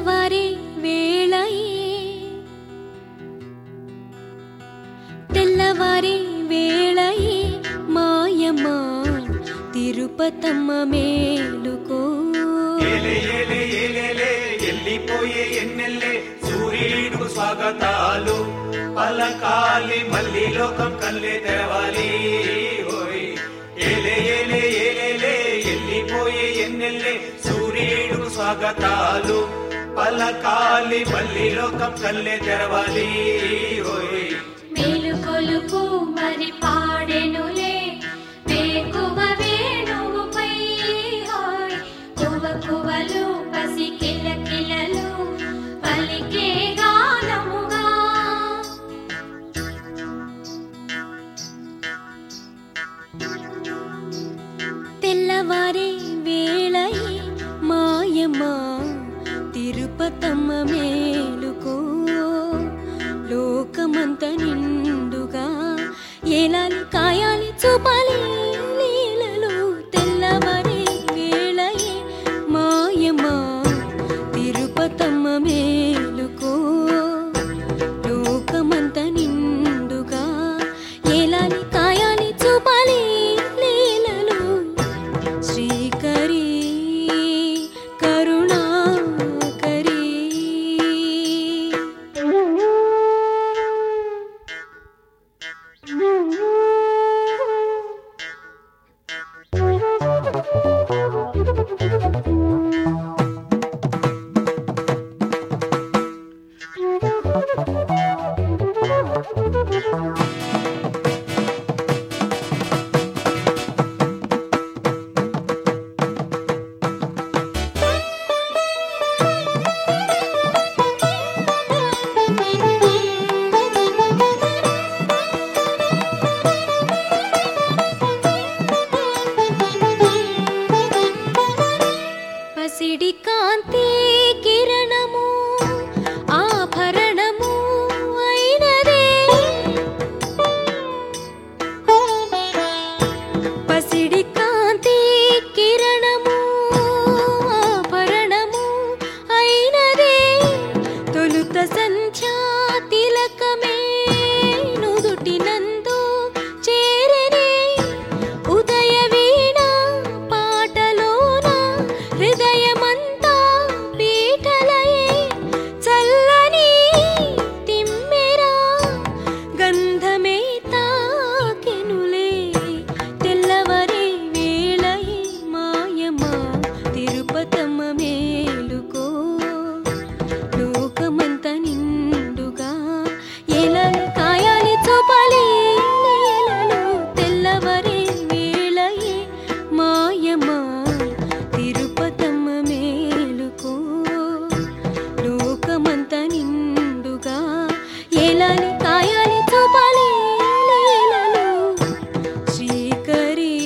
తెల్లవారే వేళయే తెల్లవారే వేళయే మాయమ్మ తిరుపతమ్మ మేలుకో ఏలే ఏలే ఏలేలే ఎల్లిపోయే ఎన్నెల్లే సూర్యుడు స్వాగతాలు పలకాలి మళ్ళీ లోకం కల్లే తెరవాలి ఓయ్ ఏలే ఏలే ఏలేలే ఎల్లిపోయే ఎన్నెల్లే సూర్యుడు స్వాగతాలు పలకాలి మళ్ళీ లోకం కల్లే తెరవాలి ఓయ్ మేలుకొలుపు మరి పాడెనులే వేకువ వేణువుపై హాయ్ కువ కువలు పసి కిల కిలలు పలికే గానముగా తెల్లవారే వేళయే మాయమ్మ తిరుపతమ్మ మేలుకో లోకమంత నిండుగా ఏలాలి కాయాలి చూపాలి లీలలు తెల్లవారే వేళయే మాయమ్మ తిరుపతమ్మ మేలుకో లోకమంత నిండుగా ఏలాలి కాయాలి చూపాలి లీలలు శ్రీకరి కరుణాకరి పసిడి కాంతి కిరణము ఆభరణము అయినదే పసిడి కాంతి కిరణము ఆభరణము అయినదే తొలుత సంధ్యా తిలకమే నుదుటినందు చేరనే ఉదయ వీణ పాటలోన హృదయమంతా పీఠలయే చల్లని తిమ్మెరా గంధమే తాకెనులే తెల్లవరే వేళయే మాయమ్మ తిరుపతమ్మ మేలుకో లోకమంత నిండుగా ఎలాలి కాయాలి చూపాలి లీలలు తెల్లవరే వేళయే మాయమ్మ తిరుపతమ్మ మేలుకో లోకమంత నిండుగా ఎలాలి కాయాలి చూపాలి లీలలు శ్రీకరి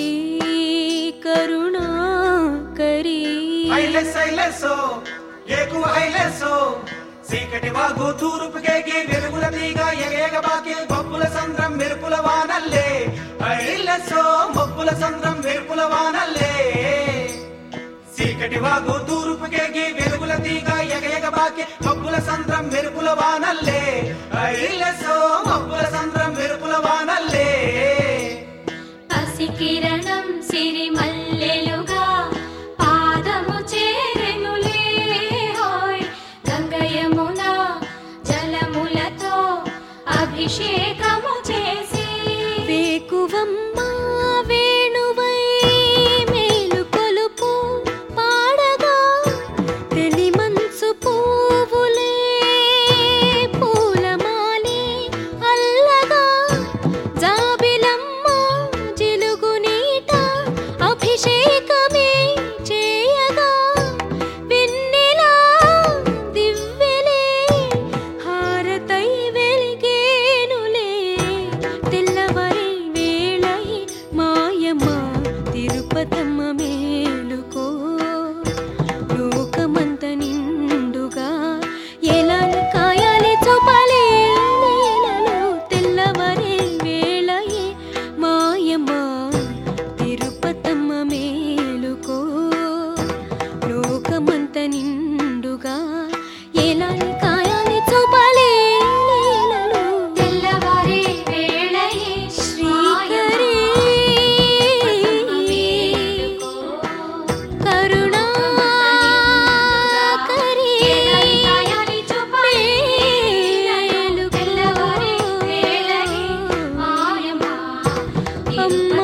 కరుణాకరి హైలెస్ హైలెస్సో ఏకు హైలెస్సో చీకటి వాగు తూర్పు కేకి వెలుగుల తీగ ఎగేగ బాకి మబ్బుల సంద్రం మెరుపుల వానల్లే హైలెస్సో మబ్బుల సంద్రం మెరుపుల వానల్లే చీకటి వాగు తూర్పు కేకి వెలుగుల తీగ ఎగేగ బాకి మబ్బుల సంద్రం మెరుపుల వానల్లే హైలెస్సో మబ్బుల సంద్రం మెరుపుల వానల్లే పసి కిరణం సిరి మల్లెలుగా పాదము చేరెనులే హాయ్ గంగయమున జలములతో అభిషేకము చేసి వేకువమ్మ వేణువై మేలు కొలుపు పాడగా తెలిమంచు పువ్వులే పూలమాలే అల్లగా జాబిలమ్మ జిలుగు నీట అభిషేకమే చేయగా వెన్నెలా దివ్వెలే హారతై వెలిగేనులే తెల్లవారి వేళై మాయమ్మ తిరుపతమ్మ మేలుకో లోకమంత నిండుగా ఎలా కాయాలి చూపాలి లీలలు తెల్లవారి వేళయే మాయమ్మ తిరుపతమ్మ మేలుకో లోకమంత నిండుగా అమ్మ